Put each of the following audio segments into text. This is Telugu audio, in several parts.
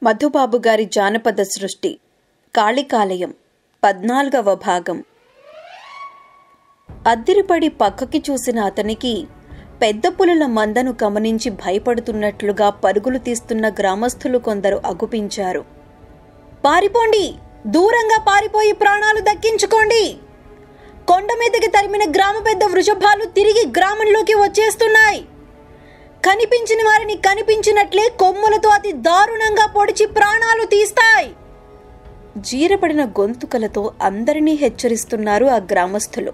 మధుబాబు గారి జానపద సృష్టి కాళికాలయం పద్నాలుగవ భాగం అద్దిరిపడి పక్కకి చూసిన అతనికి పెద్ద పులుల మందను గమనించి భయపడుతున్నట్లుగా పరుగులు తీస్తున్న గ్రామస్తులు కొందరు అగుపించారు పారిపోండి దూరంగా పారిపోయి ప్రాణాలు దక్కించుకోండి కొండ మీదకి తరిమిన గ్రామ పెద్ద వృషభాలు తిరిగి గ్రామంలోకి వచ్చేస్తున్నాయి కనిపించిన వారిని కనిపించినట్లే కొమ్ములతో అతి దారుణంగా పొడిచి ప్రాణాలు తీస్తాయి జీరపడిన గొంతుకలతో అందరినీ హెచ్చరిస్తున్నారు ఆ గ్రామస్తులు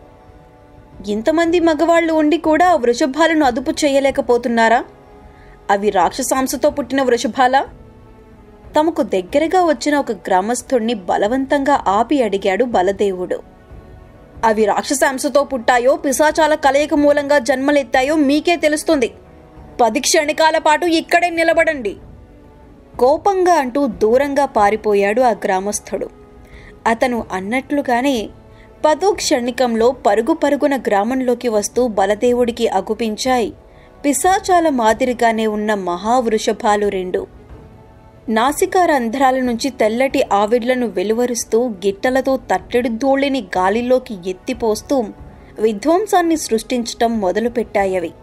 ఇంతమంది మగవాళ్లు ఉండి కూడా ఆ వృషభాలను అదుపు చేయలేకపోతున్నారా అవి రాక్షసాంశతో పుట్టిన వృషభాలా తమకు దగ్గరగా వచ్చిన ఒక గ్రామస్థుణ్ణి బలవంతంగా ఆపి అడిగాడు బలదేవుడు అవి రాక్షసాంశతో పుట్టాయో పిశాచాల కలయిక మూలంగా జన్మలెత్తాయో మీకే తెలుస్తుంది పది క్షణికాల పాటు ఇక్కడే నిలబడండి కోపంగా అంటూ దూరంగా పారిపోయాడు ఆ గ్రామస్థుడు అతను అన్నట్లుగానే పదో క్షణికంలో పరుగు పరుగున గ్రామంలోకి వస్తూ బలదేవుడికి అగుపించాయి పిశాచాల మాదిరిగానే ఉన్న మహావృషభాలు రెండు నాసికా రంధ్రాల నుంచి తెల్లటి ఆవిడ్లను వెలువరుస్తూ గిట్టలతో తట్టెడు ధూళిని గాలిలోకి ఎత్తిపోస్తూ విధ్వంసాన్ని సృష్టించటం మొదలుపెట్టాయవి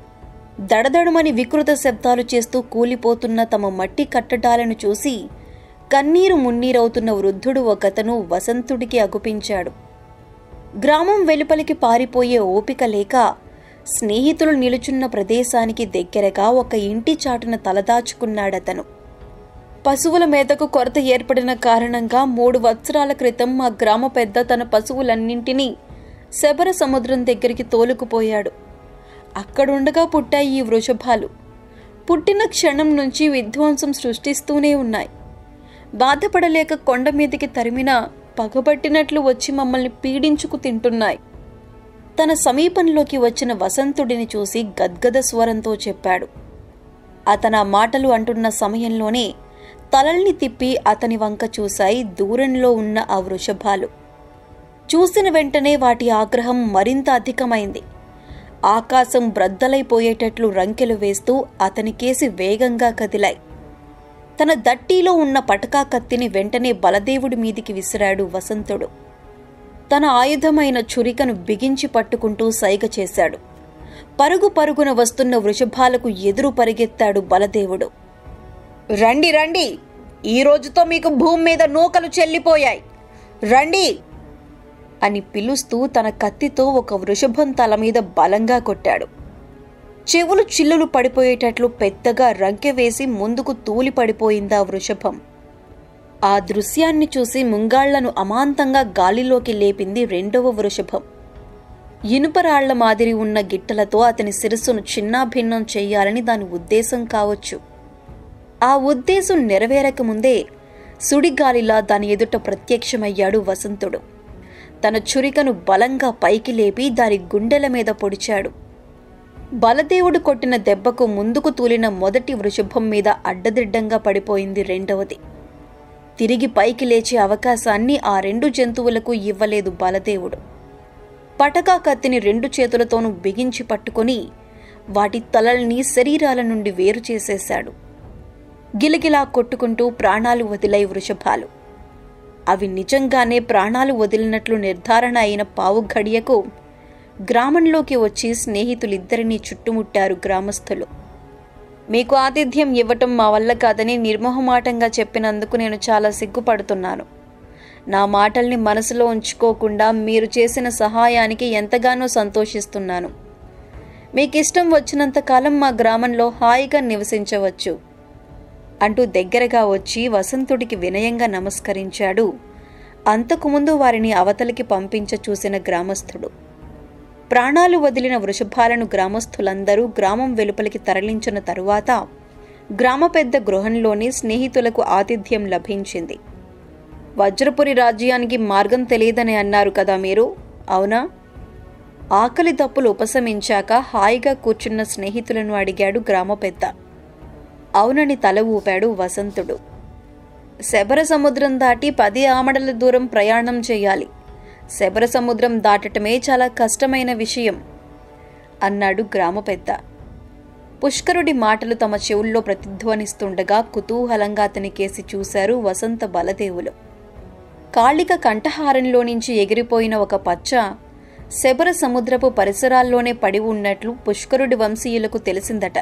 దడదడమని వికృత శబ్దాలు చేస్తూ కూలిపోతున్న తమ మట్టి కట్టడాలను చూసి కన్నీరు మున్నీరవుతున్న వృద్ధుడు ఒకతను వసంతుడికి అగుపించాడు గ్రామం వెలుపలికి పారిపోయే ఓపిక లేక స్నేహితులు నిలుచున్న ప్రదేశానికి దగ్గరగా ఒక ఇంటి చాటున తలదాచుకున్నాడతను పశువుల మేతకు కొరత ఏర్పడిన కారణంగా మూడు వత్సరాల క్రితం మా గ్రామ పెద్ద తన పశువులన్నింటినీ శబర సముద్రం దగ్గరికి తోలుకుపోయాడు అక్కడుండగా పుట్టాయి ఈ వృషభాలు పుట్టిన క్షణం నుంచి విధ్వంసం సృష్టిస్తూనే ఉన్నాయి బాధపడలేక కొండ మీదకి తరిమిన పగబట్టినట్లు వచ్చి మమ్మల్ని పీడించుకు తింటున్నాయి తన సమీపంలోకి వచ్చిన వసంతుడిని చూసి గద్గద స్వరంతో చెప్పాడు అతను ఆ మాటలు అంటున్న సమయంలోనే తలల్ని తిప్పి అతని వంక చూశాయి దూరంలో ఉన్న ఆ వృషభాలు చూసిన వెంటనే వాటి ఆగ్రహం మరింత అధికమైంది ఆకాశం బ్రద్దలైపోయేటట్లు రంకెలు వేస్తూ అతనికేసి వేగంగా కదిలాయి తన దట్టీలో ఉన్న పటకా కత్తిని వెంటనే బలదేవుడి మీదికి విసిరాడు వసంతుడు తన ఆయుధమైన చురికను బిగించి పట్టుకుంటూ సైగ చేశాడు పరుగు పరుగున వస్తున్న వృషభాలకు ఎదురు పరిగెత్తాడు బలదేవుడు రండి రండి ఈ రోజుతో మీకు భూమి మీద నూకలు చెల్లిపోయాయి రండి అని పిలుస్తూ తన కత్తితో ఒక వృషభం తల మీద బలంగా కొట్టాడు చెవులు చిల్లులు పడిపోయేటట్లు పెద్దగా రంకె వేసి ముందుకు తూలి పడిపోయిందా వృషభం ఆ దృశ్యాన్ని చూసి ముంగాళ్లను అమాంతంగా గాలిలోకి లేపింది రెండవ వృషభం ఇనుపరాళ్ల మాదిరి ఉన్న గిట్టలతో అతని శిరస్సును చిన్నాభిన్నం చెయ్యాలని దాని ఉద్దేశం కావచ్చు ఆ ఉద్దేశం నెరవేరకముందే సుడిగాలిలా దాని ఎదుట ప్రత్యక్షమయ్యాడు వసంతుడు తన చురికను బలంగా పైకి లేపి దాని గుండెల మీద పొడిచాడు బలదేవుడు కొట్టిన దెబ్బకు ముందుకు తూలిన మొదటి వృషభం మీద అడ్డదిడ్డంగా పడిపోయింది రెండవది తిరిగి పైకి లేచే అవకాశాన్ని ఆ రెండు జంతువులకు ఇవ్వలేదు బలదేవుడు పటకా కత్తిని రెండు చేతులతోనూ బిగించి పట్టుకొని వాటి తలల్ని శరీరాల నుండి వేరు చేసేశాడు గిలగిలా కొట్టుకుంటూ ప్రాణాలు వదిలై వృషభాలు అవి నిజంగానే ప్రాణాలు వదిలినట్లు నిర్ధారణ అయిన పావు ఘడియకు గ్రామంలోకి వచ్చి స్నేహితులిద్దరినీ చుట్టుముట్టారు గ్రామస్తులు మీకు ఆతిథ్యం ఇవ్వటం మా వల్ల కాదని నిర్మోహమాటంగా చెప్పినందుకు నేను చాలా సిగ్గుపడుతున్నాను నా మాటల్ని మనసులో ఉంచుకోకుండా మీరు చేసిన సహాయానికి ఎంతగానో సంతోషిస్తున్నాను మీకు ఇష్టం వచ్చినంత కాలం మా గ్రామంలో హాయిగా నివసించవచ్చు అంటూ దగ్గరగా వచ్చి వసంతుడికి వినయంగా నమస్కరించాడు అంతకుముందు వారిని అవతలికి పంపించ చూసిన గ్రామస్థుడు ప్రాణాలు వదిలిన వృషభాలను గ్రామస్థులందరూ గ్రామం వెలుపలికి తరలించిన తరువాత గ్రామ పెద్ద గృహంలోని స్నేహితులకు ఆతిథ్యం లభించింది వజ్రపురి రాజ్యానికి మార్గం తెలియదని అన్నారు కదా మీరు అవునా ఆకలి దప్పులు ఉపశమించాక హాయిగా కూర్చున్న స్నేహితులను అడిగాడు గ్రామ పెద్ద అవునని తల ఊపాడు వసంతుడు శబర సముద్రం దాటి పది ఆమడల దూరం ప్రయాణం చేయాలి శబర సముద్రం దాటటమే చాలా కష్టమైన విషయం అన్నాడు గ్రామ పెద్ద పుష్కరుడి మాటలు తమ చెవుల్లో ప్రతిధ్వనిస్తుండగా కుతూహలంగా అతని కేసి చూశారు వసంత బలదేవులు కాళిక కంఠహారంలో నుంచి ఎగిరిపోయిన ఒక పచ్చ శబర సముద్రపు పరిసరాల్లోనే పడి ఉన్నట్లు పుష్కరుడి వంశీయులకు తెలిసిందట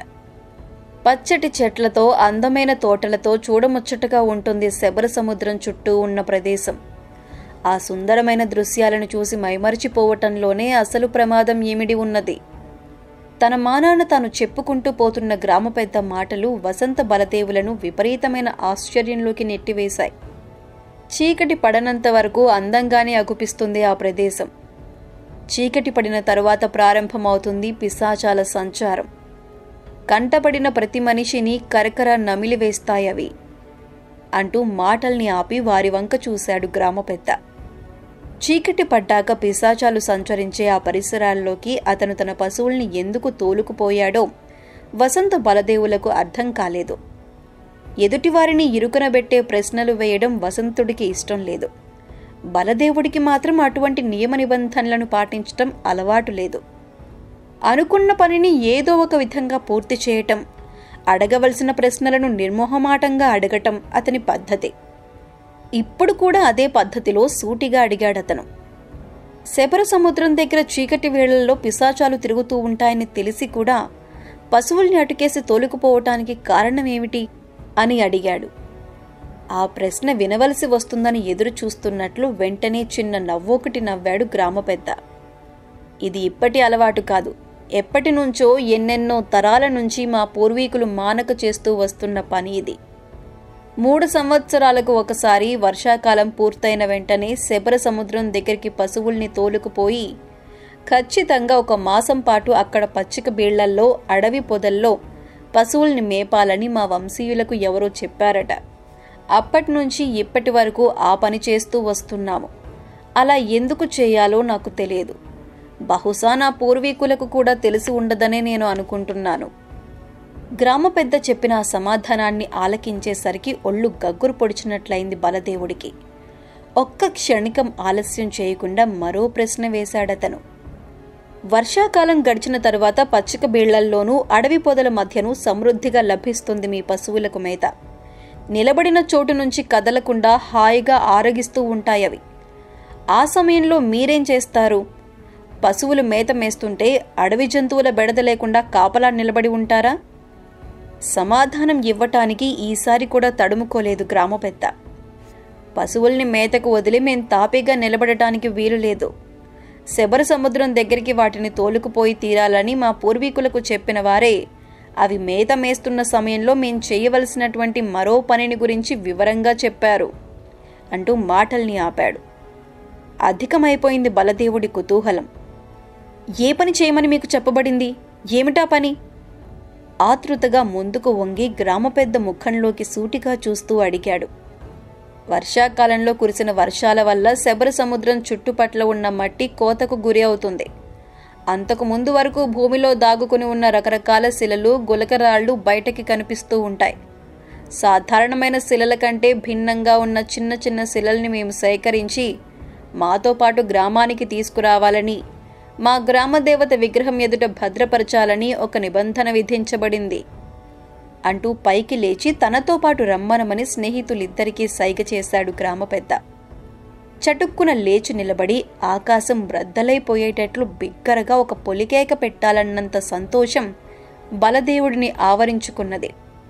పచ్చటి చెట్లతో అందమైన తోటలతో చూడముచ్చటగా ఉంటుంది శబర సముద్రం చుట్టూ ఉన్న ప్రదేశం ఆ సుందరమైన దృశ్యాలను చూసి మైమరిచిపోవటంలోనే అసలు ప్రమాదం ఏమిడి ఉన్నది తన మానాన తాను చెప్పుకుంటూ పోతున్న గ్రామ పెద్ద మాటలు వసంత బలదేవులను విపరీతమైన ఆశ్చర్యంలోకి నెట్టివేశాయి చీకటి పడనంత వరకు అందంగానే అగుపిస్తుంది ఆ ప్రదేశం చీకటి పడిన తరువాత ప్రారంభమవుతుంది పిశాచాల సంచారం కంటపడిన ప్రతి మనిషిని కరకర నమిలివేస్తాయవి అంటూ మాటల్ని ఆపి వారి వంక చూశాడు గ్రామ పెద్ద చీకటి పడ్డాక పిశాచాలు సంచరించే ఆ పరిసరాల్లోకి అతను తన పశువుల్ని ఎందుకు తోలుకుపోయాడో వసంత బలదేవులకు అర్థం కాలేదు ఎదుటివారిని ఇరుకనబెట్టే ప్రశ్నలు వేయడం వసంతుడికి ఇష్టం లేదు బలదేవుడికి మాత్రం అటువంటి నియమ నిబంధనలను పాటించటం అలవాటు లేదు అనుకున్న పనిని ఏదో ఒక విధంగా పూర్తి చేయటం అడగవలసిన ప్రశ్నలను నిర్మోహమాటంగా అడగటం అతని పద్ధతి ఇప్పుడు కూడా అదే పద్ధతిలో సూటిగా అడిగాడతను శబర సముద్రం దగ్గర చీకటి వేళల్లో పిశాచాలు తిరుగుతూ ఉంటాయని తెలిసి కూడా పశువుల్ని అటుకేసి తోలుకుపోవటానికి కారణమేమిటి అని అడిగాడు ఆ ప్రశ్న వినవలసి వస్తుందని ఎదురు చూస్తున్నట్లు వెంటనే చిన్న నవ్వొకటి నవ్వాడు గ్రామ పెద్ద ఇది ఇప్పటి అలవాటు కాదు ఎప్పటి నుంచో ఎన్నెన్నో తరాల నుంచి మా పూర్వీకులు మానక చేస్తూ వస్తున్న పని ఇది మూడు సంవత్సరాలకు ఒకసారి వర్షాకాలం పూర్తయిన వెంటనే శబర సముద్రం దగ్గరికి పశువుల్ని తోలుకుపోయి ఖచ్చితంగా ఒక మాసం పాటు అక్కడ పచ్చిక బీళ్లల్లో అడవి పొదల్లో పశువుల్ని మేపాలని మా వంశీయులకు ఎవరో చెప్పారట అప్పటి నుంచి ఇప్పటి వరకు ఆ పని చేస్తూ వస్తున్నాము అలా ఎందుకు చేయాలో నాకు తెలియదు బహుశా నా పూర్వీకులకు కూడా తెలిసి ఉండదనే నేను అనుకుంటున్నాను గ్రామ పెద్ద చెప్పిన ఆ సమాధానాన్ని ఆలకించేసరికి ఒళ్ళు గగ్గురు పొడిచినట్లయింది బలదేవుడికి ఒక్క క్షణికం ఆలస్యం చేయకుండా మరో ప్రశ్న వేశాడతను వర్షాకాలం గడిచిన తరువాత పచ్చిక బీళ్లల్లోనూ అడవి పొదల మధ్యను సమృద్ధిగా లభిస్తుంది మీ పశువులకు మేత నిలబడిన చోటు నుంచి కదలకుండా హాయిగా ఆరగిస్తూ ఉంటాయవి ఆ సమయంలో మీరేం చేస్తారు పశువులు మేత మేస్తుంటే అడవి జంతువుల బెడద లేకుండా కాపలా నిలబడి ఉంటారా సమాధానం ఇవ్వటానికి ఈసారి కూడా తడుముకోలేదు గ్రామ పెద్ద పశువుల్ని మేతకు వదిలి మేం తాపీగా నిలబడటానికి వీలు లేదు శబర సముద్రం దగ్గరికి వాటిని తోలుకుపోయి తీరాలని మా పూర్వీకులకు చెప్పిన వారే అవి మేత మేస్తున్న సమయంలో మేం చేయవలసినటువంటి మరో పనిని గురించి వివరంగా చెప్పారు అంటూ మాటల్ని ఆపాడు అధికమైపోయింది బలదేవుడి కుతూహలం ఏ పని చేయమని మీకు చెప్పబడింది ఏమిటా పని ఆతృతగా ముందుకు వంగి గ్రామ పెద్ద ముఖంలోకి సూటిగా చూస్తూ అడిగాడు వర్షాకాలంలో కురిసిన వర్షాల వల్ల శబర సముద్రం చుట్టుపట్ల ఉన్న మట్టి కోతకు గురి అవుతుంది అంతకు ముందు వరకు భూమిలో దాగుకుని ఉన్న రకరకాల శిలలు గులకరాళ్లు బయటకి కనిపిస్తూ ఉంటాయి సాధారణమైన శిలల కంటే భిన్నంగా ఉన్న చిన్న చిన్న శిలల్ని మేము సేకరించి మాతో పాటు గ్రామానికి తీసుకురావాలని మా గ్రామ దేవత విగ్రహం ఎదుట భద్రపరచాలని ఒక నిబంధన విధించబడింది అంటూ పైకి లేచి తనతో పాటు రమ్మనమని స్నేహితులిద్దరికీ సైగ చేశాడు గ్రామ పెద్ద చటుక్కున లేచి నిలబడి ఆకాశం బ్రద్దలైపోయేటట్లు బిగ్గరగా ఒక పొలికేక పెట్టాలన్నంత సంతోషం బలదేవుడిని ఆవరించుకున్నది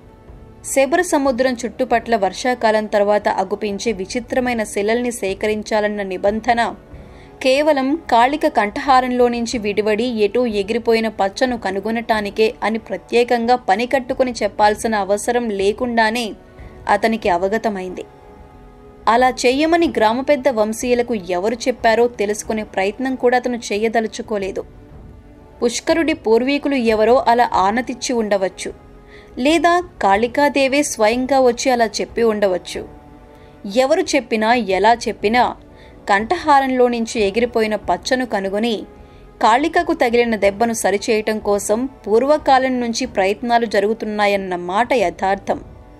శబర సముద్రం చుట్టుపట్ల వర్షాకాలం తర్వాత అగుపించే విచిత్రమైన శిలల్ని సేకరించాలన్న నిబంధన కేవలం కాళిక కంఠహారంలో నుంచి విడివడి ఎటూ ఎగిరిపోయిన పచ్చను కనుగొనటానికే అని ప్రత్యేకంగా పని కట్టుకుని చెప్పాల్సిన అవసరం లేకుండానే అతనికి అవగతమైంది అలా చెయ్యమని గ్రామ పెద్ద వంశీయులకు ఎవరు చెప్పారో తెలుసుకునే ప్రయత్నం కూడా అతను చెయ్యదలుచుకోలేదు పుష్కరుడి పూర్వీకులు ఎవరో అలా ఆనతిచ్చి ఉండవచ్చు లేదా కాళికాదేవే స్వయంగా వచ్చి అలా చెప్పి ఉండవచ్చు ఎవరు చెప్పినా ఎలా చెప్పినా కంఠహారంలో నుంచి ఎగిరిపోయిన పచ్చను కనుగొని కాళికకు తగిలిన దెబ్బను సరిచేయటం కోసం పూర్వకాలం నుంచి ప్రయత్నాలు జరుగుతున్నాయన్న మాట యథార్థం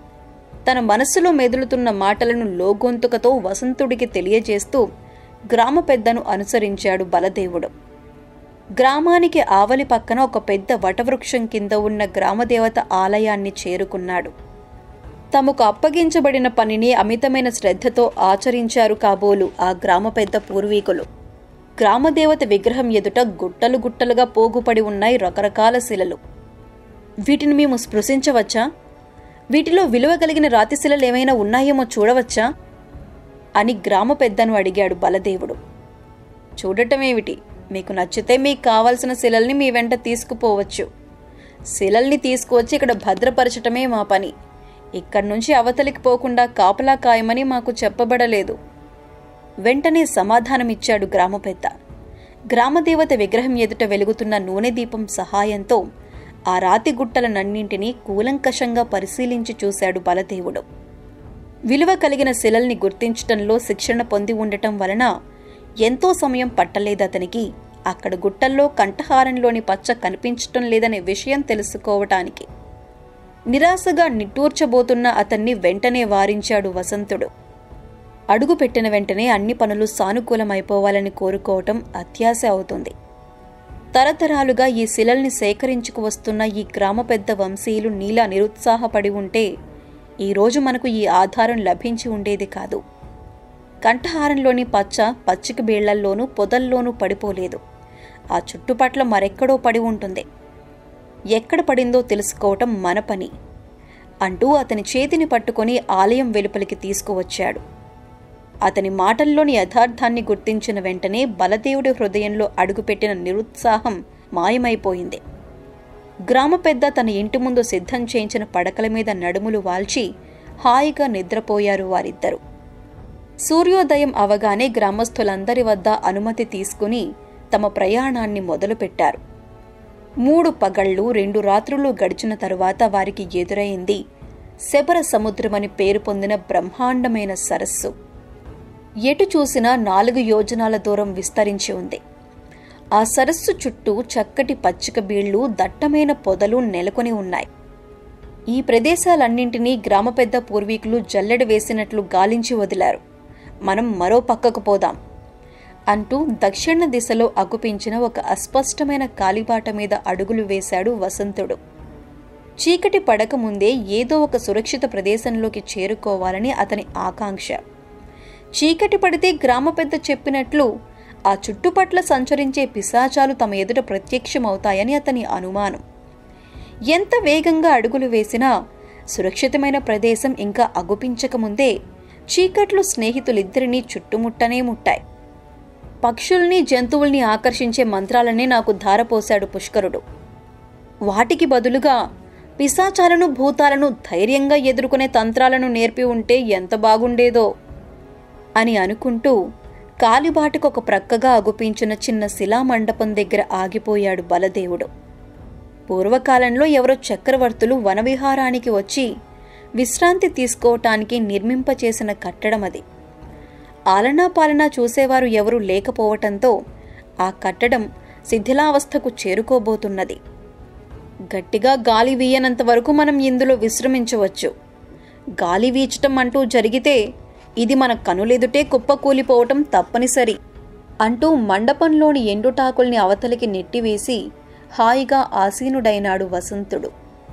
తన మనస్సులో మెదులుతున్న మాటలను లోగొంతుకతో వసంతుడికి తెలియజేస్తూ గ్రామ పెద్దను అనుసరించాడు బలదేవుడు గ్రామానికి ఆవలి పక్కన ఒక పెద్ద వటవృక్షం కింద ఉన్న గ్రామదేవత ఆలయాన్ని చేరుకున్నాడు తమకు అప్పగించబడిన పనిని అమితమైన శ్రద్ధతో ఆచరించారు కాబోలు ఆ గ్రామ పెద్ద పూర్వీకులు గ్రామదేవత విగ్రహం ఎదుట గుట్టలు గుట్టలుగా పోగుపడి ఉన్నాయి రకరకాల శిలలు వీటిని మేము స్పృశించవచ్చా వీటిలో విలువ కలిగిన రాతి శిలలు ఏమైనా ఉన్నాయేమో చూడవచ్చా అని గ్రామ పెద్దను అడిగాడు బలదేవుడు చూడటమేమిటి మీకు నచ్చితే మీకు కావలసిన శిలల్ని మీ వెంట తీసుకుపోవచ్చు శిలల్ని తీసుకువచ్చి ఇక్కడ భద్రపరచటమే మా పని ఇక్కడి నుంచి అవతలికి పోకుండా కాపలా కాయమని మాకు చెప్పబడలేదు వెంటనే సమాధానమిచ్చాడు గ్రామ పెద్ద గ్రామదేవత విగ్రహం ఎదుట వెలుగుతున్న నూనె దీపం సహాయంతో ఆ రాతి గుట్టలనన్నింటినీ కూలంకషంగా పరిశీలించి చూశాడు బలదేవుడు విలువ కలిగిన శిలల్ని గుర్తించటంలో శిక్షణ పొంది ఉండటం వలన ఎంతో సమయం పట్టలేదతనికి అక్కడ గుట్టల్లో కంఠహారంలోని పచ్చ కనిపించటం లేదనే విషయం తెలుసుకోవటానికి నిరాశగా నిట్టూర్చబోతున్న అతన్ని వెంటనే వారించాడు వసంతుడు అడుగు పెట్టిన వెంటనే అన్ని పనులు సానుకూలమైపోవాలని కోరుకోవటం అత్యాశ అవుతుంది తరతరాలుగా ఈ శిలల్ని సేకరించుకు వస్తున్న ఈ గ్రామ పెద్ద వంశీయులు నీలా నిరుత్సాహపడి ఉంటే ఈరోజు మనకు ఈ ఆధారం లభించి ఉండేది కాదు కంఠహారంలోని పచ్చ పచ్చిక బీళ్లల్లోనూ పొదల్లోనూ పడిపోలేదు ఆ చుట్టుపట్ల మరెక్కడో పడి ఉంటుంది ఎక్కడ పడిందో తెలుసుకోవటం మన పని అంటూ అతని చేతిని పట్టుకొని ఆలయం వెలుపలికి తీసుకువచ్చాడు అతని మాటల్లోని యథార్థాన్ని గుర్తించిన వెంటనే బలదేవుడి హృదయంలో అడుగుపెట్టిన నిరుత్సాహం మాయమైపోయింది గ్రామ పెద్ద తన ఇంటి ముందు సిద్ధం చేయించిన పడకల మీద నడుములు వాల్చి హాయిగా నిద్రపోయారు వారిద్దరు సూర్యోదయం అవగానే గ్రామస్తులందరి వద్ద అనుమతి తీసుకుని తమ ప్రయాణాన్ని మొదలుపెట్టారు మూడు పగళ్ళు రెండు రాత్రులు గడిచిన తరువాత వారికి ఎదురైంది శబర సముద్రమని పేరు పొందిన బ్రహ్మాండమైన సరస్సు ఎటు చూసినా నాలుగు యోజనాల దూరం విస్తరించి ఉంది ఆ సరస్సు చుట్టూ చక్కటి పచ్చిక బీళ్లు దట్టమైన పొదలు నెలకొని ఉన్నాయి ఈ ప్రదేశాలన్నింటినీ గ్రామ పెద్ద పూర్వీకులు జల్లెడ వేసినట్లు గాలించి వదిలారు మనం మరో పక్కకు పోదాం అంటూ దక్షిణ దిశలో అగుపించిన ఒక అస్పష్టమైన కాలిబాట మీద అడుగులు వేశాడు వసంతుడు చీకటి పడక ముందే ఏదో ఒక సురక్షిత ప్రదేశంలోకి చేరుకోవాలని అతని ఆకాంక్ష చీకటి పడితే గ్రామ పెద్ద చెప్పినట్లు ఆ చుట్టుపట్ల సంచరించే పిశాచాలు తమ ఎదుట ప్రత్యక్షమవుతాయని అతని అనుమానం ఎంత వేగంగా అడుగులు వేసినా సురక్షితమైన ప్రదేశం ఇంకా అగుపించకముందే చీకట్లు స్నేహితులిద్దరినీ చుట్టుముట్టనే ముట్టాయి పక్షుల్ని జంతువుల్ని ఆకర్షించే మంత్రాలనే నాకు ధారపోశాడు పుష్కరుడు వాటికి బదులుగా పిశాచాలను భూతాలను ధైర్యంగా ఎదుర్కొనే తంత్రాలను నేర్పి ఉంటే ఎంత బాగుండేదో అని అనుకుంటూ కాలిబాటకు ఒక ప్రక్కగా అగుపించిన చిన్న శిలామండపం దగ్గర ఆగిపోయాడు బలదేవుడు పూర్వకాలంలో ఎవరో చక్రవర్తులు వనవిహారానికి వచ్చి విశ్రాంతి తీసుకోవటానికి నిర్మింపచేసిన కట్టడం అది ఆలనా పాలనా చూసేవారు ఎవరూ లేకపోవటంతో ఆ కట్టడం శిథిలావస్థకు చేరుకోబోతున్నది గట్టిగా గాలి వీయనంత వరకు మనం ఇందులో విశ్రమించవచ్చు గాలి వీచటం అంటూ జరిగితే ఇది మన కనులెదుటే కుప్పకూలిపోవటం తప్పనిసరి అంటూ మండపంలోని ఎండుటాకుల్ని అవతలికి నెట్టివేసి హాయిగా ఆసీనుడైనాడు వసంతుడు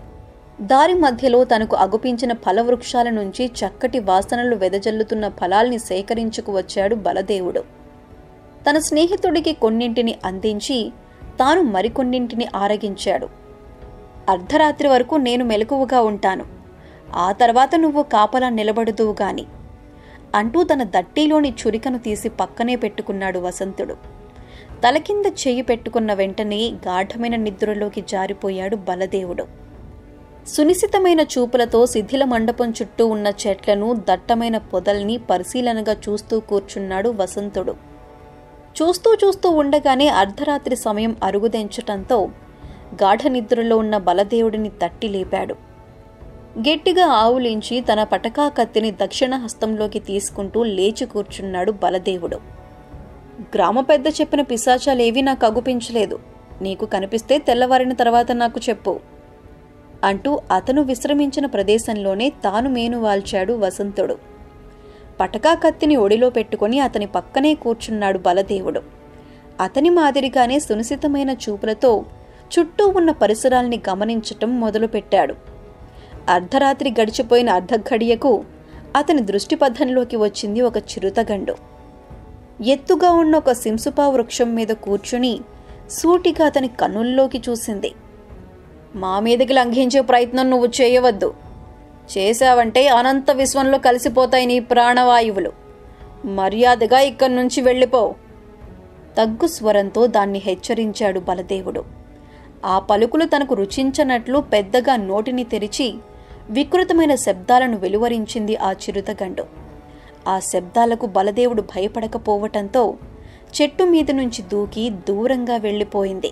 దారి మధ్యలో తనకు అగుపించిన ఫలవృక్షాల నుంచి చక్కటి వాసనలు వెదజల్లుతున్న ఫలాల్ని సేకరించుకు వచ్చాడు బలదేవుడు తన స్నేహితుడికి కొన్నింటిని అందించి తాను మరికొన్నింటిని ఆరగించాడు అర్ధరాత్రి వరకు నేను మెలకువగా ఉంటాను ఆ తర్వాత నువ్వు కాపలా నిలబడుదువు గాని అంటూ తన దట్టీలోని చురికను తీసి పక్కనే పెట్టుకున్నాడు వసంతుడు తల కింద చెయ్యి పెట్టుకున్న వెంటనే గాఢమైన నిద్రలోకి జారిపోయాడు బలదేవుడు సునిశితమైన చూపులతో శిథిల మండపం చుట్టూ ఉన్న చెట్లను దట్టమైన పొదల్ని పరిశీలనగా చూస్తూ కూర్చున్నాడు వసంతుడు చూస్తూ చూస్తూ ఉండగానే అర్ధరాత్రి సమయం అరుగుదెంచటంతో గాఢ నిద్రలో ఉన్న బలదేవుడిని తట్టి లేపాడు గట్టిగా ఆవులించి తన పటకా కత్తిని దక్షిణ హస్తంలోకి తీసుకుంటూ లేచి కూర్చున్నాడు బలదేవుడు గ్రామ పెద్ద చెప్పిన పిశాచాలేవీ నాకు అగుపించలేదు నీకు కనిపిస్తే తెల్లవారిన తర్వాత నాకు చెప్పు అంటూ అతను విశ్రమించిన ప్రదేశంలోనే తాను మేను వాల్చాడు వసంతుడు పటకా కత్తిని ఒడిలో పెట్టుకుని అతని పక్కనే కూర్చున్నాడు బలదేవుడు అతని మాదిరిగానే సునిశితమైన చూపులతో చుట్టూ ఉన్న పరిసరాల్ని గమనించటం మొదలుపెట్టాడు అర్ధరాత్రి గడిచిపోయిన అర్ధఘడియకు అతని దృష్టిపథంలోకి వచ్చింది ఒక చిరుతగండు ఎత్తుగా ఉన్న ఒక సింసుపా వృక్షం మీద కూర్చుని సూటిగా అతని కన్నుల్లోకి చూసింది మా మీదకి లంఘించే ప్రయత్నం నువ్వు చేయవద్దు చేశావంటే అనంత విశ్వంలో కలిసిపోతాయి నీ ప్రాణవాయువులు మర్యాదగా ఇక్కడి నుంచి వెళ్ళిపో తగ్గు స్వరంతో దాన్ని హెచ్చరించాడు బలదేవుడు ఆ పలుకులు తనకు రుచించనట్లు పెద్దగా నోటిని తెరిచి వికృతమైన శబ్దాలను వెలువరించింది ఆ చిరుతగండు ఆ శబ్దాలకు బలదేవుడు భయపడకపోవటంతో చెట్టు మీద నుంచి దూకి దూరంగా వెళ్ళిపోయింది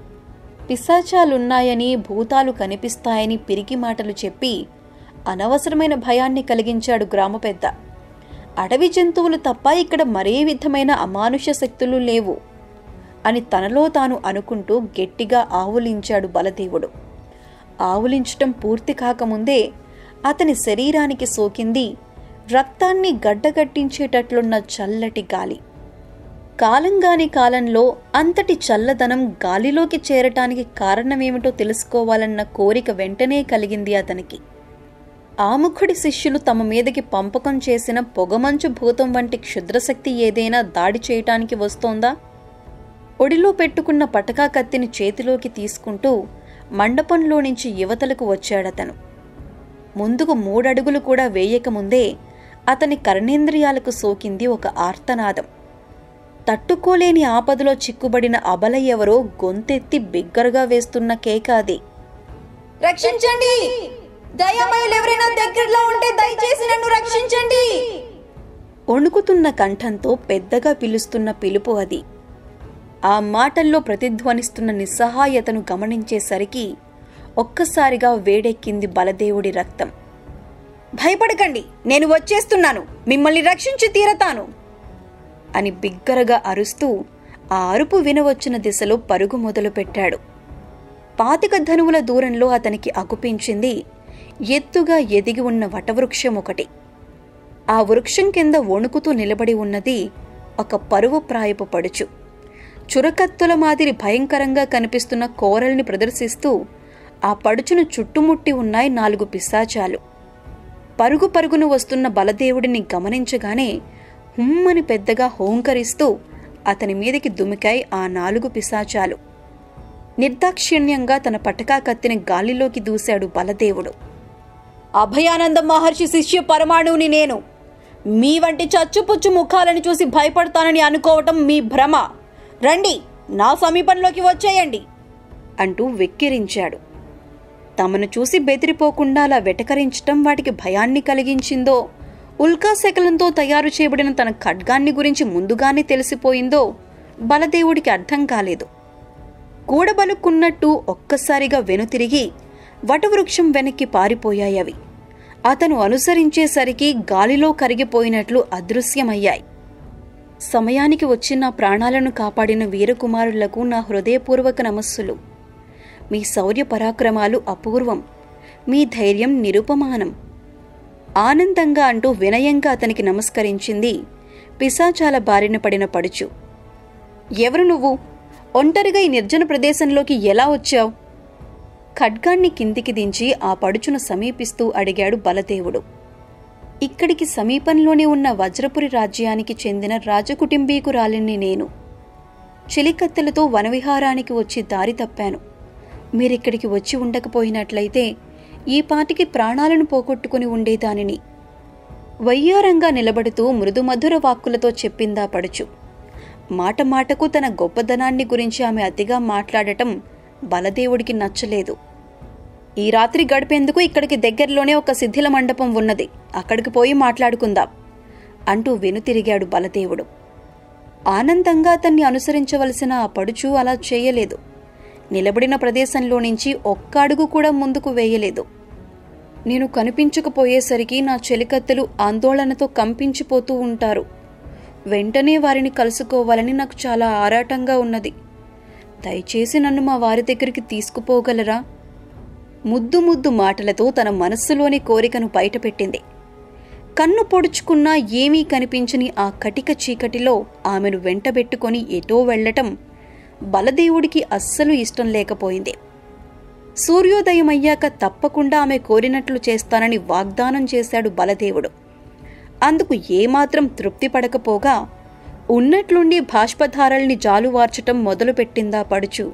పిశాచాలున్నాయని భూతాలు కనిపిస్తాయని పిరికి మాటలు చెప్పి అనవసరమైన భయాన్ని కలిగించాడు గ్రామ పెద్ద అడవి జంతువులు తప్ప ఇక్కడ మరే విధమైన అమానుష శక్తులు లేవు అని తనలో తాను అనుకుంటూ గట్టిగా ఆవులించాడు బలదేవుడు ఆవులించటం పూర్తి కాకముందే అతని శరీరానికి సోకింది రక్తాన్ని గడ్డగట్టించేటట్లున్న చల్లటి గాలి కాలంగాని కాలంలో అంతటి చల్లదనం గాలిలోకి చేరటానికి కారణమేమిటో తెలుసుకోవాలన్న కోరిక వెంటనే కలిగింది అతనికి ఆముఖుడి శిష్యులు తమ మీదకి పంపకం చేసిన పొగమంచు భూతం వంటి క్షుద్రశక్తి ఏదైనా దాడి చేయటానికి వస్తోందా ఒడిలో పెట్టుకున్న పటకా కత్తిని చేతిలోకి తీసుకుంటూ మండపంలో నుంచి యువతలకు వచ్చాడతను ముందుకు మూడడుగులు కూడా వేయకముందే అతని కర్ణేంద్రియాలకు సోకింది ఒక ఆర్తనాదం తట్టుకోలేని ఆపదలో చిక్కుబడిన అబల ఎవరో గొంతెత్తి బిగ్గరగా వేస్తున్న కేక అది రక్షించండి దయామయులు ఎవరైనా దగ్గరలో ఉంటే దయచేసి నన్ను రక్షించండి వణుకుతున్న కంఠంతో పెద్దగా పిలుస్తున్న పిలుపు అది ఆ మాటల్లో ప్రతిధ్వనిస్తున్న నిస్సహాయతను గమనించేసరికి ఒక్కసారిగా వేడెక్కింది బలదేవుడి రక్తం భయపడకండి నేను వచ్చేస్తున్నాను మిమ్మల్ని రక్షించి తీరతాను అని బిగ్గరగా అరుస్తూ ఆ అరుపు వినవచ్చిన దిశలో పరుగు మొదలుపెట్టాడు పాతిక ధనువుల దూరంలో అతనికి అగుపించింది ఎత్తుగా ఎదిగి ఉన్న వటవృక్షం ఒకటి ఆ వృక్షం కింద వణుకుతూ నిలబడి ఉన్నది ఒక పరువప్రాయపు పడుచు చురకత్తుల మాదిరి భయంకరంగా కనిపిస్తున్న కోరల్ని ప్రదర్శిస్తూ ఆ పడుచును చుట్టుముట్టి ఉన్నాయి నాలుగు పిశాచాలు పరుగు పరుగును వస్తున్న బలదేవుడిని గమనించగానే హుమ్మని పెద్దగా హోంకరిస్తూ అతని మీదికి దుమికాయి ఆ నాలుగు పిశాచాలు నిర్దాక్షిణ్యంగా తన పటకా కత్తిని గాలిలోకి దూశాడు బలదేవుడు అభయానంద మహర్షి శిష్య పరమాణువుని నేను మీ వంటి చచ్చుపుచ్చు ముఖాలను చూసి భయపడతానని అనుకోవటం మీ భ్రమ రండి నా సమీపంలోకి వచ్చేయండి అంటూ వెక్కిరించాడు తమను చూసి బెదిరిపోకుండా అలా వెటకరించటం వాటికి భయాన్ని కలిగించిందో ఉల్కా శకలంతో తయారు చేయబడిన తన ఖడ్గాన్ని గురించి ముందుగానే తెలిసిపోయిందో బలదేవుడికి అర్థం కాలేదు కూడబలుక్కున్నట్టు ఒక్కసారిగా వెనుతిరిగి వటవృక్షం వెనక్కి పారిపోయాయి అవి అతను అనుసరించేసరికి గాలిలో కరిగిపోయినట్లు అదృశ్యమయ్యాయి సమయానికి వచ్చి నా ప్రాణాలను కాపాడిన వీరకుమారులకు నా హృదయపూర్వక నమస్సులు మీ శౌర్య పరాక్రమాలు అపూర్వం మీ ధైర్యం నిరుపమానం ఆనందంగా అంటూ వినయంగా అతనికి నమస్కరించింది పిశాచాల బారిన పడిన పడుచు ఎవరు నువ్వు ఒంటరిగా ఈ నిర్జన ప్రదేశంలోకి ఎలా వచ్చావు ఖడ్గాన్ని కిందికి దించి ఆ పడుచును సమీపిస్తూ అడిగాడు బలదేవుడు ఇక్కడికి సమీపంలోనే ఉన్న వజ్రపురి రాజ్యానికి చెందిన రాజకుటుంబీకురాలిని నేను చెలికత్తెలతో వనవిహారానికి వచ్చి దారి తప్పాను మీరిక్కడికి వచ్చి ఉండకపోయినట్లయితే ఈ పాటికి ప్రాణాలను పోగొట్టుకుని ఉండేదానిని వయ్యారంగా నిలబడుతూ మృదుమధుర వాక్కులతో చెప్పిందా పడుచు మాట మాటకు తన గొప్పదనాన్ని గురించి ఆమె అతిగా మాట్లాడటం బలదేవుడికి నచ్చలేదు ఈ రాత్రి గడిపేందుకు ఇక్కడికి దగ్గరలోనే ఒక శిథిల మండపం ఉన్నది అక్కడికి పోయి మాట్లాడుకుందాం అంటూ వెనుతిరిగాడు బలదేవుడు ఆనందంగా అతన్ని అనుసరించవలసిన ఆ పడుచు అలా చేయలేదు నిలబడిన ప్రదేశంలో నుంచి ఒక్క అడుగు కూడా ముందుకు వేయలేదు నేను కనిపించకపోయేసరికి నా చెలికత్తెలు ఆందోళనతో కంపించిపోతూ ఉంటారు వెంటనే వారిని కలుసుకోవాలని నాకు చాలా ఆరాటంగా ఉన్నది దయచేసి నన్ను మా వారి దగ్గరికి తీసుకుపోగలరా ముద్దు ముద్దు మాటలతో తన మనస్సులోని కోరికను బయటపెట్టింది కన్ను పొడుచుకున్నా ఏమీ కనిపించని ఆ కటిక చీకటిలో ఆమెను వెంటబెట్టుకొని ఎటో వెళ్లటం బలదేవుడికి అస్సలు ఇష్టం లేకపోయింది సూర్యోదయమయ్యాక తప్పకుండా ఆమె కోరినట్లు చేస్తానని వాగ్దానం చేశాడు బలదేవుడు అందుకు ఏమాత్రం తృప్తి పడకపోగా ఉన్నట్లుండి బాష్పధారల్ని జాలువార్చటం మొదలుపెట్టిందా పడుచు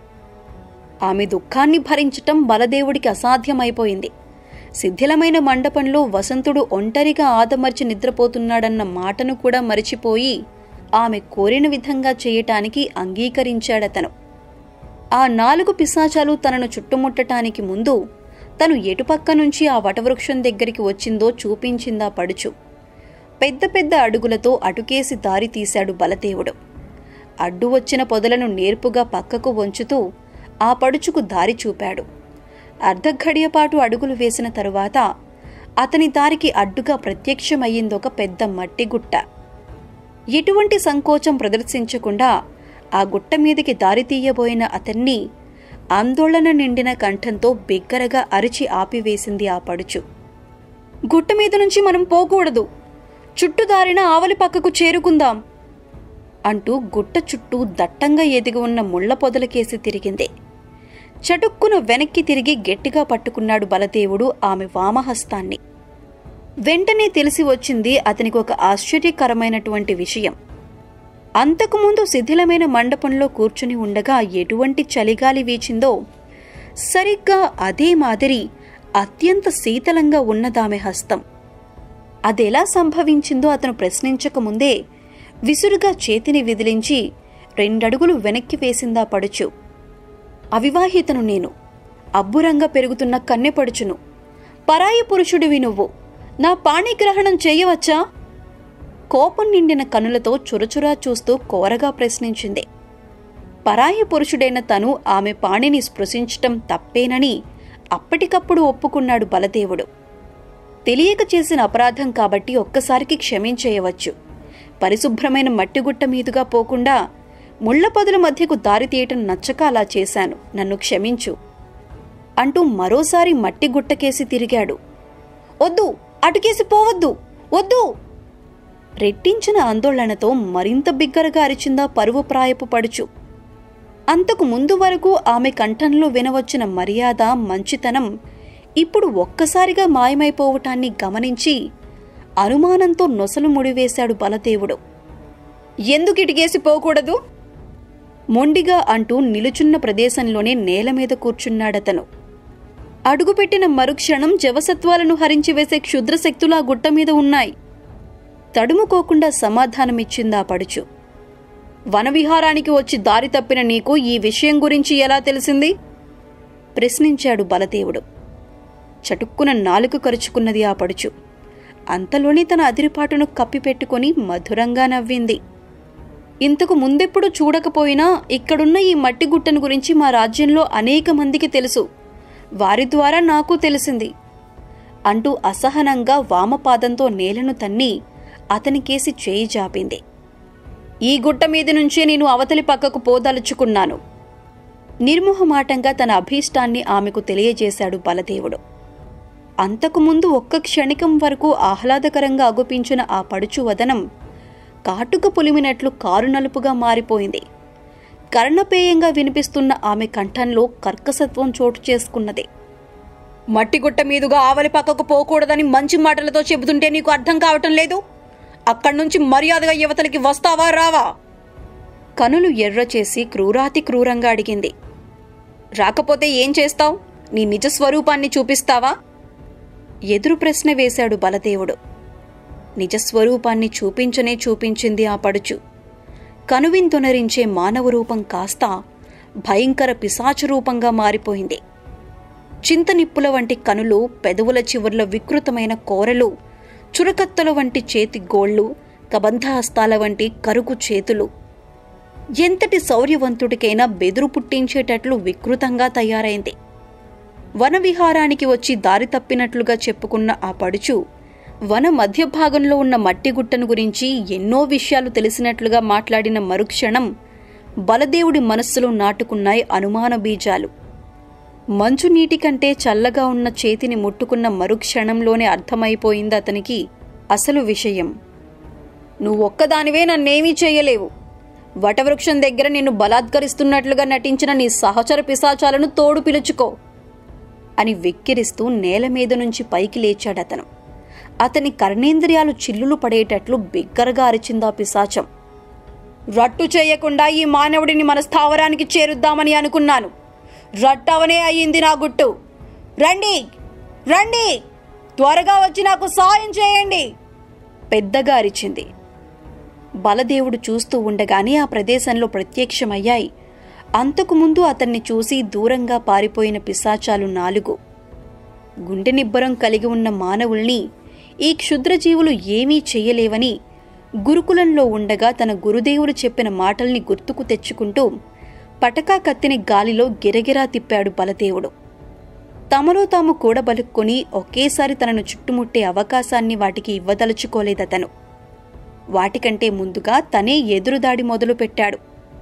ఆమె దుఃఖాన్ని భరించటం బలదేవుడికి అసాధ్యమైపోయింది శిథిలమైన మండపంలో వసంతుడు ఒంటరిగా ఆదమర్చి నిద్రపోతున్నాడన్న మాటను కూడా మరిచిపోయి ఆమె కోరిన విధంగా చేయటానికి అంగీకరించాడతను ఆ నాలుగు పిశాచాలు తనను చుట్టుముట్టటానికి ముందు తను ఎటుపక్క నుంచి ఆ వటవృక్షం దగ్గరికి వచ్చిందో చూపించిందా పడుచు పెద్ద పెద్ద అడుగులతో అటుకేసి దారి తీశాడు బలదేవుడు అడ్డు వచ్చిన పొదలను నేర్పుగా పక్కకు వంచుతూ ఆ పడుచుకు దారి చూపాడు అర్ధఘడియపాటు అడుగులు వేసిన తరువాత అతని దారికి అడ్డుగా ప్రత్యక్షమయ్యిందొక పెద్ద మట్టి గుట్ట ఎటువంటి సంకోచం ప్రదర్శించకుండా ఆ గుట్ట మీదకి దారి తీయబోయిన అతన్ని ఆందోళన నిండిన కంఠంతో బిగ్గరగా అరిచి ఆపివేసింది ఆ పడుచు గుట్ట మీద నుంచి మనం పోకూడదు చుట్టుదారిన ఆవలి పక్కకు చేరుకుందాం అంటూ గుట్ట చుట్టూ దట్టంగా ఎదిగి ఉన్న ముళ్ల పొదలకేసి తిరిగింది చటుక్కున వెనక్కి తిరిగి గట్టిగా పట్టుకున్నాడు బలదేవుడు ఆమె వామహస్తాన్ని వెంటనే తెలిసి వచ్చింది అతనికి ఒక ఆశ్చర్యకరమైనటువంటి విషయం అంతకుముందు శిథిలమైన మండపంలో కూర్చుని ఉండగా ఎటువంటి చలిగాలి వీచిందో సరిగ్గా అదే మాదిరి అత్యంత శీతలంగా ఉన్నదామె హస్తం అదెలా సంభవించిందో అతను ప్రశ్నించకముందే విసురుగా చేతిని విదిలించి రెండడుగులు వెనక్కి వేసిందా పడుచు అవివాహితను నేను అబ్బురంగా పెరుగుతున్న కన్నెపడుచును పరాయి పురుషుడివి నువ్వు నా పాణిగ్రహణం చేయవచ్చా కోపం నిండిన కనులతో చురచురా చూస్తూ కోరగా ప్రశ్నించింది పరాయి పురుషుడైన తను ఆమె పాణిని స్పృశించటం తప్పేనని అప్పటికప్పుడు ఒప్పుకున్నాడు బలదేవుడు తెలియక చేసిన అపరాధం కాబట్టి ఒక్కసారికి క్షమించేయవచ్చు పరిశుభ్రమైన మట్టిగుట్ట మీదుగా పోకుండా ముళ్ల పొదల మధ్యకు దారి తీయటం నచ్చక అలా చేశాను నన్ను క్షమించు అంటూ మరోసారి మట్టి గుట్టకేసి తిరిగాడు వద్దు అటుకేసి పోవద్దు వద్దు రెట్టించిన ఆందోళనతో మరింత బిగ్గరగా అరిచిందా పరువు ప్రాయపు పడుచు అంతకు ముందు వరకు ఆమె కంఠంలో వినవచ్చిన మర్యాద మంచితనం ఇప్పుడు ఒక్కసారిగా మాయమైపోవటాన్ని గమనించి అనుమానంతో నొసలు ముడివేశాడు బలదేవుడు ఎందుకు ఇటుకేసి పోకూడదు మొండిగా అంటూ నిలుచున్న ప్రదేశంలోనే నేల మీద కూర్చున్నాడతను అడుగుపెట్టిన మరుక్షణం జవసత్వాలను హరించివేసే క్షుద్రశక్తులా గుట్ట మీద ఉన్నాయి తడుముకోకుండా సమాధానమిచ్చిందా పడుచు వనవిహారానికి వచ్చి దారి తప్పిన నీకు ఈ విషయం గురించి ఎలా తెలిసింది ప్రశ్నించాడు బలదేవుడు చటుక్కున నాలుక కరుచుకున్నది ఆ పడుచు అంతలోనే తన అదిరిపాటును కప్పిపెట్టుకొని మధురంగా నవ్వింది ఇంతకు ముందెప్పుడు చూడకపోయినా ఇక్కడున్న ఈ మట్టి గుట్టను గురించి మా రాజ్యంలో అనేక మందికి తెలుసు వారి ద్వారా నాకు తెలిసింది అంటూ అసహనంగా వామపాదంతో నేలను తన్ని అతనికేసి చేయి జాపింది ఈ గుట్ట మీద నుంచే నేను అవతలి పక్కకు పోదలుచుకున్నాను నిర్మోహమాటంగా తన అభీష్టాన్ని ఆమెకు తెలియజేశాడు బలదేవుడు అంతకుముందు ఒక్క క్షణికం వరకు ఆహ్లాదకరంగా అగుపించిన ఆ పడుచు వదనం కాటుక పులిమినట్లు కారు నలుపుగా మారిపోయింది కర్ణపేయంగా వినిపిస్తున్న ఆమె కంఠంలో కర్కసత్వం చోటు చేసుకున్నది మట్టిగుట్ట మీదుగా ఆవలి పక్కకు పోకూడదని మంచి మాటలతో చెబుతుంటే నీకు అర్థం కావటం లేదు అక్కడి నుంచి మర్యాదగా యువతలకి వస్తావా రావా కనులు ఎర్ర చేసి క్రూరాతి క్రూరంగా అడిగింది రాకపోతే ఏం చేస్తావు నీ నిజ స్వరూపాన్ని చూపిస్తావా ఎదురు ప్రశ్న వేశాడు బలదేవుడు నిజస్వరూపాన్ని చూపించనే చూపించింది ఆ పడుచు కనువింతొనరించే మానవ రూపం కాస్త భయంకర పిశాచు రూపంగా మారిపోయింది చింతనిప్పుల వంటి కనులు పెదవుల చివర్ల వికృతమైన కోరలు చురకత్తల వంటి చేతి గోళ్లు కబంధహస్తాల వంటి కరుకు చేతులు ఎంతటి శౌర్యవంతుడికైనా బెదురు పుట్టించేటట్లు వికృతంగా తయారైంది వనవిహారానికి వచ్చి దారి తప్పినట్లుగా చెప్పుకున్న ఆ పడుచు వన మధ్య భాగంలో ఉన్న మట్టి గుట్టను గురించి ఎన్నో విషయాలు తెలిసినట్లుగా మాట్లాడిన మరుక్షణం బలదేవుడి మనస్సులో నాటుకున్నాయి అనుమాన బీజాలు మంచు నీటి కంటే చల్లగా ఉన్న చేతిని ముట్టుకున్న మరుక్షణంలోనే అర్థమైపోయింది అతనికి అసలు విషయం నువ్వొక్కదానివే నన్నేమీ చేయలేవు వటవృక్షం దగ్గర నిన్ను బలాత్కరిస్తున్నట్లుగా నటించిన నీ సహచర పిశాచాలను తోడు పిలుచుకో అని వెక్కిరిస్తూ నేల మీద నుంచి పైకి లేచాడతను అతని కర్ణేంద్రియాలు చిల్లులు పడేటట్లు బిగ్గరగా అరిచిందా పిశాచం రట్టు చేయకుండా ఈ మానవుడిని మన స్థావరానికి చేరుద్దామని అనుకున్నాను రట్టవనే అయ్యింది నా గుట్టు రండి రండి త్వరగా వచ్చి నాకు సాయం చేయండి పెద్దగా అరిచింది బలదేవుడు చూస్తూ ఉండగానే ఆ ప్రదేశంలో ప్రత్యక్షమయ్యాయి అంతకుముందు అతన్ని చూసి దూరంగా పారిపోయిన పిశాచాలు నాలుగు గుండె నిబ్బరం కలిగి ఉన్న మానవుల్ని ఈ క్షుద్రజీవులు ఏమీ చెయ్యలేవని గురుకులంలో ఉండగా తన గురుదేవుడు చెప్పిన మాటల్ని గుర్తుకు తెచ్చుకుంటూ పటకా కత్తిని గాలిలో గిరగిరా తిప్పాడు బలదేవుడు తమలో తాము కూడబలుక్కొని ఒకేసారి తనను చుట్టుముట్టే అవకాశాన్ని వాటికి ఇవ్వదలుచుకోలేదతను వాటికంటే ముందుగా తనే ఎదురుదాడి మొదలుపెట్టాడు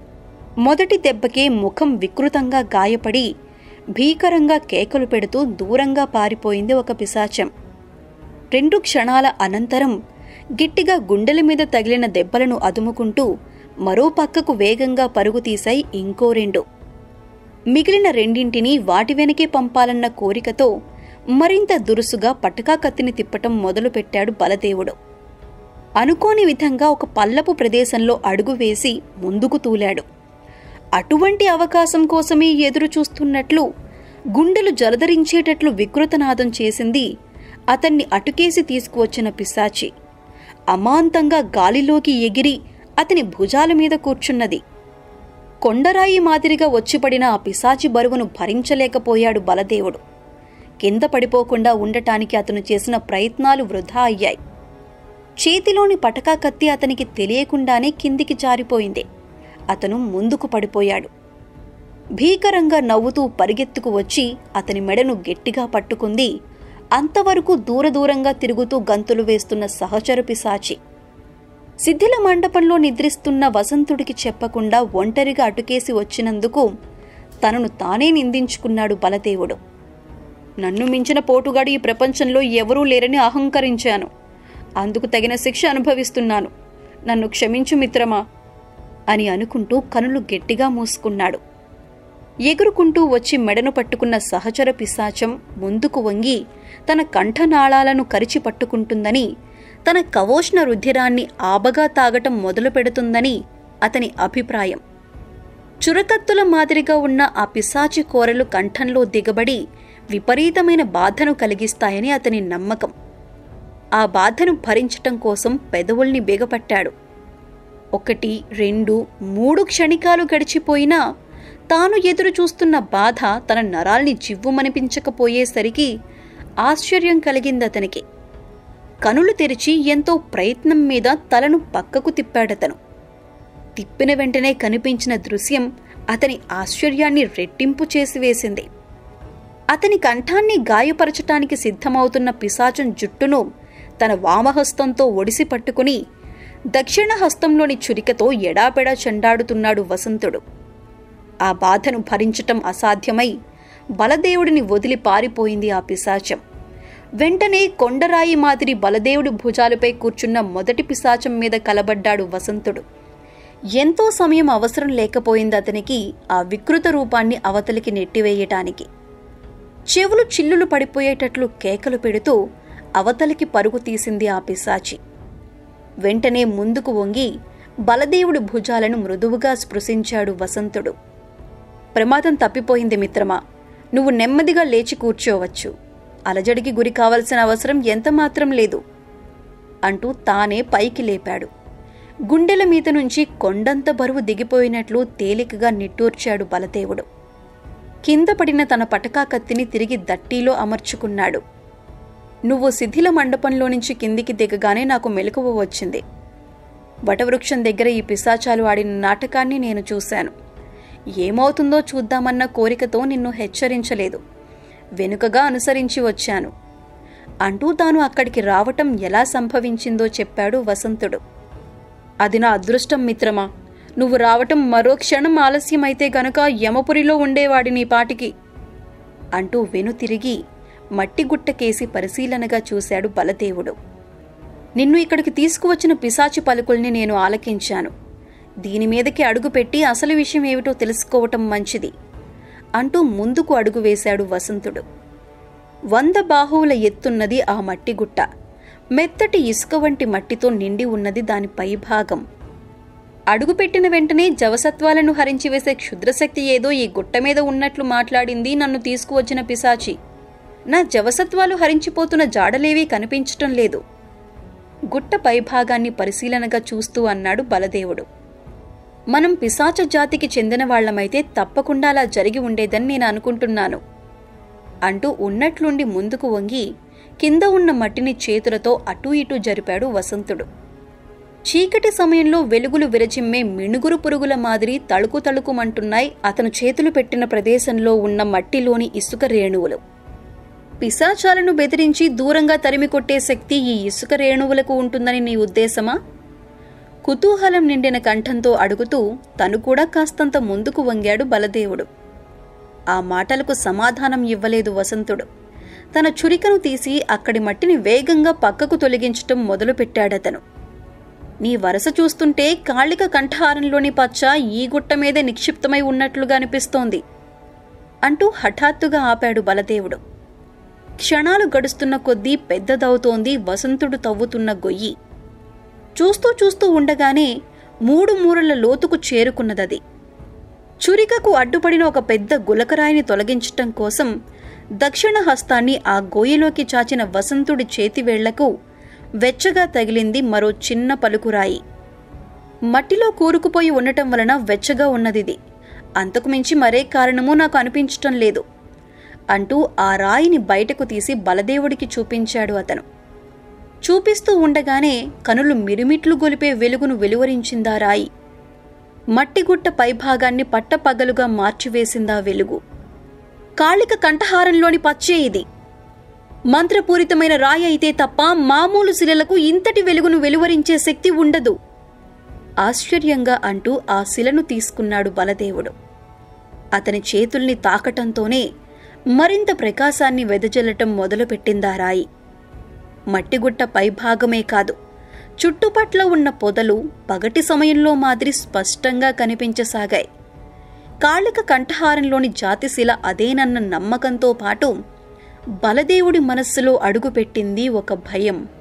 మొదటి దెబ్బకే ముఖం వికృతంగా గాయపడి భీకరంగా కేకలు పెడుతూ దూరంగా పారిపోయింది ఒక పిశాచం రెండు క్షణాల అనంతరం గిట్టిగా గుండెల మీద తగిలిన దెబ్బలను అదుముకుంటూ మరో పక్కకు వేగంగా పరుగు తీశాయి ఇంకో రెండు మిగిలిన రెండింటినీ వాటి వెనకే పంపాలన్న కోరికతో మరింత దురుసుగా పటకా కత్తిని తిప్పటం మొదలుపెట్టాడు బలదేవుడు అనుకోని విధంగా ఒక పల్లపు ప్రదేశంలో అడుగు వేసి ముందుకు తూలాడు అటువంటి అవకాశం కోసమే ఎదురు చూస్తున్నట్లు గుండెలు జలధరించేటట్లు వికృతనాదం చేసింది అతన్ని అటుకేసి తీసుకువచ్చిన పిశాచి అమాంతంగా గాలిలోకి ఎగిరి అతని భుజాల మీద కూర్చున్నది కొండరాయి మాదిరిగా వచ్చిపడిన ఆ పిశాచి బరువును భరించలేకపోయాడు బలదేవుడు కింద పడిపోకుండా ఉండటానికి అతను చేసిన ప్రయత్నాలు వృధా అయ్యాయి చేతిలోని పటకా కత్తి అతనికి తెలియకుండానే కిందికి జారిపోయింది అతను ముందుకు పడిపోయాడు భీకరంగా నవ్వుతూ పరిగెత్తుకు వచ్చి అతని మెడను గట్టిగా పట్టుకుంది అంతవరకు దూరదూరంగా తిరుగుతూ గంతులు వేస్తున్న సహచర పిశాచి సిద్ధిల మండపంలో నిద్రిస్తున్న వసంతుడికి చెప్పకుండా ఒంటరిగా అటుకేసి వచ్చినందుకు తనను తానే నిందించుకున్నాడు బలదేవుడు నన్ను మించిన పోటుగాడు ఈ ప్రపంచంలో ఎవరూ లేరని అహంకరించాను అందుకు తగిన శిక్ష అనుభవిస్తున్నాను నన్ను క్షమించు మిత్రమా అని అనుకుంటూ కనులు గట్టిగా మూసుకున్నాడు ఎగురుకుంటూ వచ్చి మెడను పట్టుకున్న సహచర పిశాచం ముందుకు వంగి తన కంఠనాళాలను కరిచి పట్టుకుంటుందని తన కవోష్ణ రుధిరాన్ని ఆబగా తాగటం మొదలు పెడుతుందని అతని అభిప్రాయం చురకత్తుల మాదిరిగా ఉన్న ఆ పిశాచి కోరలు కంఠంలో దిగబడి విపరీతమైన బాధను కలిగిస్తాయని అతని నమ్మకం ఆ బాధను భరించటం కోసం పెదవుల్ని బిగపట్టాడు ఒకటి రెండు మూడు క్షణికాలు గడిచిపోయినా తాను ఎదురు చూస్తున్న బాధ తన నరాల్ని జివ్వుమనిపించకపోయేసరికి ఆశ్చర్యం కలిగిందతనికి కనులు తెరిచి ఎంతో ప్రయత్నం మీద తలను పక్కకు తిప్పాడతను తిప్పిన వెంటనే కనిపించిన దృశ్యం అతని ఆశ్చర్యాన్ని రెట్టింపు చేసివేసింది అతని కంఠాన్ని గాయపరచటానికి సిద్ధమవుతున్న పిశాచం జుట్టును తన వామహస్తంతో ఒడిసి పట్టుకుని దక్షిణ హస్తంలోని చురికతో ఎడాపెడా చెండాడుతున్నాడు వసంతుడు ఆ బాధను భరించటం అసాధ్యమై బలదేవుడిని వదిలి పారిపోయింది ఆ పిశాచం వెంటనే కొండరాయి మాదిరి బలదేవుడి భుజాలపై కూర్చున్న మొదటి పిశాచం మీద కలబడ్డాడు వసంతుడు ఎంతో సమయం అవసరం లేకపోయింది అతనికి ఆ వికృత రూపాన్ని అవతలికి నెట్టివేయటానికి చెవులు చిల్లులు పడిపోయేటట్లు కేకలు పెడుతూ అవతలికి పరుగు తీసింది ఆ పిశాచి వెంటనే ముందుకు వంగి బలదేవుడి భుజాలను మృదువుగా స్పృశించాడు వసంతుడు ప్రమాదం తప్పిపోయింది మిత్రమా నువ్వు నెమ్మదిగా లేచి కూర్చోవచ్చు అలజడికి గురి కావలసిన అవసరం ఎంతమాత్రం లేదు అంటూ తానే పైకి లేపాడు గుండెల మీద నుంచి కొండంత బరువు దిగిపోయినట్లు తేలికగా నిట్టూర్చాడు బలదేవుడు కింద పడిన తన పటకా కత్తిని తిరిగి దట్టీలో అమర్చుకున్నాడు నువ్వు శిథిల మండపంలో నుంచి కిందికి దిగగానే నాకు మెలకువ వచ్చింది వటవృక్షం దగ్గర ఈ పిశాచాలు ఆడిన నాటకాన్ని నేను చూశాను ఏమవుతుందో చూద్దామన్న కోరికతో నిన్ను హెచ్చరించలేదు వెనుకగా అనుసరించి వచ్చాను అంటూ తాను అక్కడికి రావటం ఎలా సంభవించిందో చెప్పాడు వసంతుడు అది నా అదృష్టం మిత్రమా నువ్వు రావటం మరో క్షణం ఆలస్యమైతే గనుక యమపురిలో ఉండేవాడి నీ పాటికి అంటూ వెనుతిరిగి మట్టిగుట్టకేసి పరిశీలనగా చూశాడు బలదేవుడు నిన్ను ఇక్కడికి తీసుకువచ్చిన పిశాచి పలుకుల్ని నేను ఆలకించాను దీని మీదకి అడుగుపెట్టి అసలు విషయం ఏమిటో తెలుసుకోవటం మంచిది అంటూ ముందుకు అడుగు వేశాడు వసంతుడు వంద బాహువుల ఎత్తున్నది ఆ మట్టి గుట్ట మెత్తటి ఇసుక వంటి మట్టితో నిండి ఉన్నది దాని పైభాగం అడుగుపెట్టిన వెంటనే జవసత్వాలను హరించివేసే క్షుద్రశక్తి ఏదో ఈ గుట్ట మీద ఉన్నట్లు మాట్లాడింది నన్ను తీసుకువచ్చిన పిశాచి నా జవసత్వాలు హరించిపోతున్న జాడలేవీ కనిపించటం లేదు గుట్ట పైభాగాన్ని పరిశీలనగా చూస్తూ అన్నాడు బలదేవుడు మనం పిశాచ జాతికి చెందిన వాళ్ళమైతే తప్పకుండా అలా జరిగి ఉండేదని నేను అనుకుంటున్నాను అంటూ ఉన్నట్లుండి ముందుకు వంగి కింద ఉన్న మట్టిని చేతులతో అటూ ఇటూ జరిపాడు వసంతుడు చీకటి సమయంలో వెలుగులు విరచిమ్మే మిణుగురు పురుగుల మాదిరి తళుకు తళుకుమంటున్నాయి అతను చేతులు పెట్టిన ప్రదేశంలో ఉన్న మట్టిలోని ఇసుక రేణువులు పిశాచాలను బెదిరించి దూరంగా తరిమి కొట్టే శక్తి ఈ ఇసుక రేణువులకు ఉంటుందని నీ ఉద్దేశమా కుతూహలం నిండిన కంఠంతో అడుగుతూ తను కూడా కాస్తంత ముందుకు వంగాడు బలదేవుడు ఆ మాటలకు సమాధానం ఇవ్వలేదు వసంతుడు తన చురికను తీసి అక్కడి మట్టిని వేగంగా పక్కకు తొలగించటం మొదలుపెట్టాడతను నీ వరస చూస్తుంటే కాళిక కంఠహారంలోని పచ్చ ఈ గుట్ట మీదే నిక్షిప్తమై ఉన్నట్లుగా అనిపిస్తోంది అంటూ హఠాత్తుగా ఆపాడు బలదేవుడు క్షణాలు గడుస్తున్న కొద్దీ పెద్దదవుతోంది వసంతుడు తవ్వుతున్న గొయ్యి చూస్తూ చూస్తూ ఉండగానే మూడు మూరల లోతుకు చేరుకున్నదది చురికకు అడ్డుపడిన ఒక పెద్ద గులకరాయిని తొలగించటం కోసం దక్షిణ హస్తాన్ని ఆ గోయిలోకి చాచిన వసంతుడి చేతివేళ్లకు వెచ్చగా తగిలింది మరో చిన్న పలుకురాయి మట్టిలో కూరుకుపోయి ఉండటం వలన వెచ్చగా ఉన్నదిది అంతకుమించి మరే కారణమూ నాకు అనిపించటం లేదు అంటూ ఆ రాయిని బయటకు తీసి బలదేవుడికి చూపించాడు అతను చూపిస్తూ ఉండగానే కనులు మిరుమిట్లు గొలిపే వెలుగును వెలువరించిందా రాయి మట్టిగుట్ట పైభాగాన్ని పట్టపగలుగా మార్చివేసిందా వెలుగు కాళిక కంఠహారంలోని పచ్చే ఇది మంత్రపూరితమైన రాయి అయితే తప్ప మామూలు శిలలకు ఇంతటి వెలుగును వెలువరించే శక్తి ఉండదు ఆశ్చర్యంగా అంటూ ఆ శిలను తీసుకున్నాడు బలదేవుడు అతని చేతుల్ని తాకటంతోనే మరింత ప్రకాశాన్ని వెదజల్లటం మొదలుపెట్టిందా రాయి మట్టిగుట్ట పైభాగమే కాదు చుట్టుపట్ల ఉన్న పొదలు పగటి సమయంలో మాదిరి స్పష్టంగా కనిపించసాగాయి కాళిక కంఠహారంలోని జాతిశిల అదేనన్న నమ్మకంతో పాటు బలదేవుడి మనస్సులో అడుగుపెట్టింది ఒక భయం